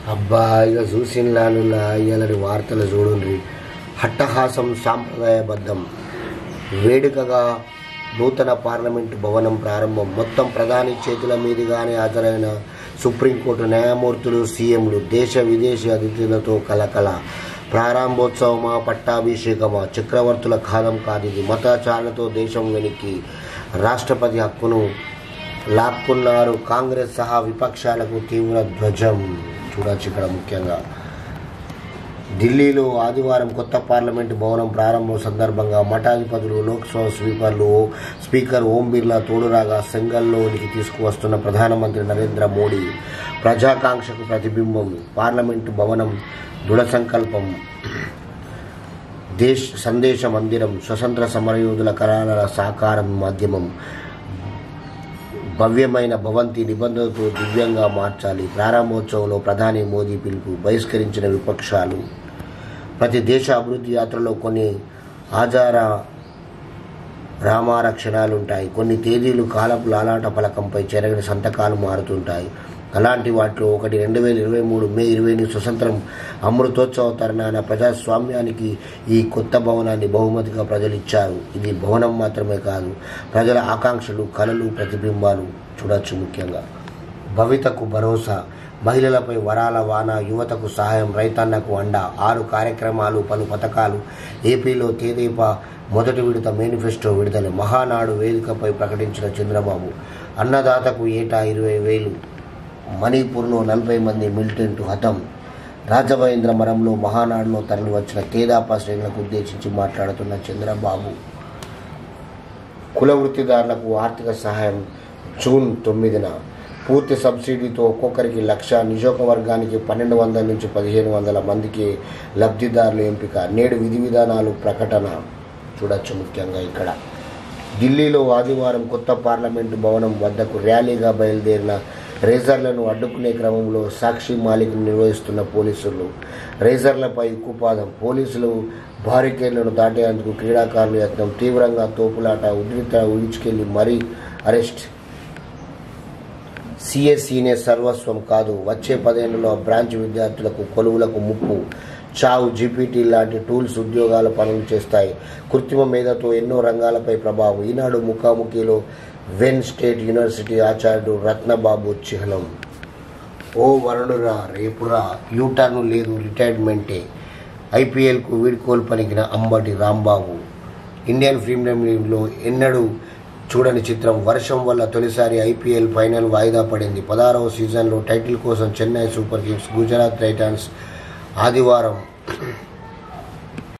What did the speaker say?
అబ్బా ఇక చూసిన్లానులా ఇయ్యాలని వార్తలు చూడండి హట్టహాసం సాంప్రదాయబద్ధం వేడుకగా నూతన పార్లమెంటు భవనం ప్రారంభం మొత్తం ప్రధాని చేతుల మీదుగానే హాజరైన సుప్రీంకోర్టు న్యాయమూర్తులు సీఎంలు దేశ విదేశీ అతిథులతో కలకల ప్రారంభోత్సవమా పట్టాభిషేకమా చక్రవర్తుల కాలం కాదిది మతాచారణతో దేశం వెనక్కి రాష్ట్రపతి హక్కును లాక్కున్నారు కాంగ్రెస్ సహా విపక్షాలకు తీవ్ర ధ్వజం చూడొచ్చు ఇక్కడ ముఖ్యంగా ఢిల్లీలో ఆదివారం కొత్త పార్లమెంటు భవనం ప్రారంభం సందర్భంగా మఠాధిపతులు లోక్సభ స్పీకర్లు స్పీకర్ ఓం బిర్లా తోడురాగా సెంగల్లోనికి తీసుకువస్తున్న ప్రధానమంత్రి నరేంద్ర మోడీ ప్రజాకాంక్షకు ప్రతిబింబం పార్లమెంటు భవనం దృఢ సంకల్పం దేశ్ సందేశ మందిరం స్వతంత్ర సమరయోధుల కళల సాకారం మాధ్యమం భవ్యమైన భవంతి నిబంధనలతో దివ్యంగా మార్చాలి ప్రారంభోత్సవంలో ప్రధాని మోదీ పిలుపు బహిష్కరించిన విపక్షాలు ప్రతి దేశ అభివృద్ధి యాత్రలో కొన్ని ఆచార రామారక్షణాలుంటాయి కొన్ని తేదీలు కాలపు లాలాట ఫలకంపై చెరగని సంతకాలు మారుతుంటాయి అలాంటి వాటిలో ఒకటి రెండు వేల ఇరవై మూడు మే ఇరవై ఎనిమిది స్వతంత్రం అమృతోత్సవ తరుణాన ప్రజాస్వామ్యానికి ఈ కొత్త భవనాన్ని బహుమతిగా ప్రజలు ఇచ్చారు ఇది భవనం మాత్రమే కాదు ప్రజల ఆకాంక్షలు కళలు ప్రతిబింబాలు చూడొచ్చు ముఖ్యంగా భవితకు భరోసా మహిళలపై వరాల వాన యువతకు సహాయం రైతన్నకు అండ ఆరు కార్యక్రమాలు పలు పథకాలు ఏపీలో తేదీపా మొదటి విడత మేనిఫెస్టో విడుదల మహానాడు వేదికపై ప్రకటించిన చంద్రబాబు అన్నదాతకు ఏటా ఇరవై వేలు మణిపూర్లో నలభై మంది మిలిటెంట్ హతం రాజమహేంద్ర మరంలో మహానాడులో తరలివచ్చిన తేదాపా శ్రేణులకు ఉద్దేశించి మాట్లాడుతున్న చంద్రబాబు కుల వృత్తిదారులకు ఆర్థిక సహాయం జూన్ తొమ్మిదిన పూర్తి సబ్సిడీతో ఒక్కొక్కరికి లక్ష నియోజకవర్గానికి పన్నెండు వందల నుంచి పదిహేను వందల మందికి లబ్ధిదారుల ఎంపిక నేడు విధి విధానాలు ప్రకటన చూడొచ్చు ముఖ్యంగా ఇక్కడ ఢిల్లీలో ఆదివారం కొత్త పార్లమెంటు భవనం వద్దకు ర్యాలీగా బయలుదేరిన రేజర్లను అడ్డుకునే క్రమంలో సాక్షి మాలికను నిర్వహిస్తున్న పోలీసులు రేజర్లపై ఉక్కుపాదం పోలీసులు బారికేడ్లను దాటేందుకు క్రీడాకారులు యత్నం తీవ్రంగా తోపులాట ఉద్రిక్త ఊహించుకెళ్లి మరీ అరెస్ట్ సిఎస్ఈనే సర్వస్వం కాదు వచ్చే పదేళ్లలో బ్రాంచ్ విద్యార్థులకు కొలువులకు ముప్పు చావు జీపీటీ లాంటి టూల్స్ ఉద్యోగాల పనులు చేస్తాయి కృత్రిమ మేధతో ఎన్నో రంగాలపై ప్రభావం ఈనాడు ముఖాముఖిలో వెన్ స్టేట్ యూనివర్సిటీ ఆచార్యుడు రత్నబాబు చిహ్నం ఓ వరుణురా రేపురా యూటర్న్ లేదు రిటైర్మెంటే ఐపీఎల్కు వీడ్కోలు పలికిన అంబటి రాంబాబు ఇండియన్ ప్రీమియం లీగ్లో ఎన్నడూ చూడని చిత్రం వర్షం వల్ల తొలిసారి ఐపీఎల్ ఫైనల్ వాయిదా పడింది పదహారవ సీజన్లో టైటిల్ కోసం Chennai Super Kings Gujarat Titans ఆదివారం